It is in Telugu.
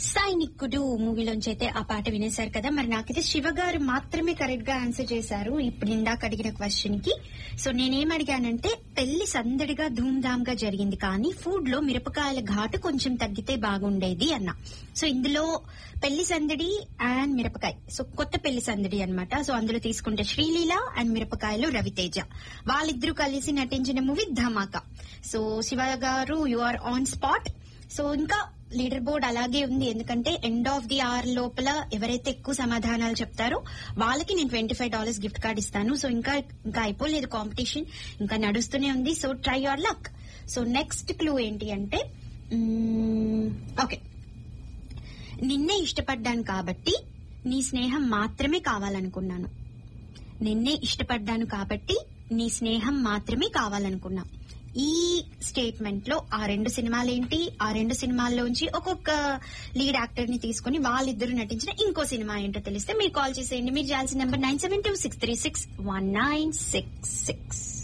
సైనికుడు మూవీలోంచి అయితే ఆ పాట వినేశారు కదా మరి నాకైతే శివ గారు మాత్రమే కరెక్ట్ గా ఆన్సర్ చేశారు ఇప్పుడు ఇందాక అడిగిన క్వశ్చన్ కి సో నేనేం అడిగానంటే పెళ్లి సందడిగా ధూమ్ ధామ్ గా జరిగింది కానీ ఫుడ్ లో మిరపకాయల ఘాటు కొంచెం తగ్గితే బాగుండేది అన్న సో ఇందులో పెళ్లి సందడి అండ్ మిరపకాయ సో కొత్త పెళ్లి సందడి అన్నమాట సో అందులో తీసుకుంటే శ్రీలీల అండ్ మిరపకాయలు రవితేజ వాళ్ళిద్దరూ కలిసి నటించిన మూవీ ధమాకా సో శివ గారు you are on spot so ఇంకా లీడర్ బోర్డ్ అలాగే ఉంది ఎందుకంటే ఎండ్ ఆఫ్ ది అవర్ లోపల ఎవరైతే ఎక్కువ సమాధానాలు చెప్తారో వాళ్ళకి నేను twenty five dollars gift card ఇస్తాను సో ఇంకా ఇంకా అయిపోలేదు కాంపిటీషన్ ఇంకా నడుస్తూనే ఉంది so try your luck so next clue ఏంటి అంటే ఓకే నిన్నే ఇష్టపడ్డాను కాబట్టి నీ స్నేహం మాత్రమే కావాలనుకున్నాను నిన్నే ఇష్టపడ్డాను కాబట్టి నీ స్నేహం మాత్రమే కావాలనుకున్నా ఈ స్టేట్మెంట్ లో ఆ రెండు సినిమాలేంటి ఆ రెండు సినిమాల్లోంచి ఒక్కొక్క లీడ్ యాక్టర్ ని తీసుకుని వాళ్ళిద్దరు నటించిన ఇంకో సినిమా ఏంటో తెలిస్తే మీరు కాల్ చేసేయండి మీరు చేయాల్సిన number nine seven two six three six one nine six six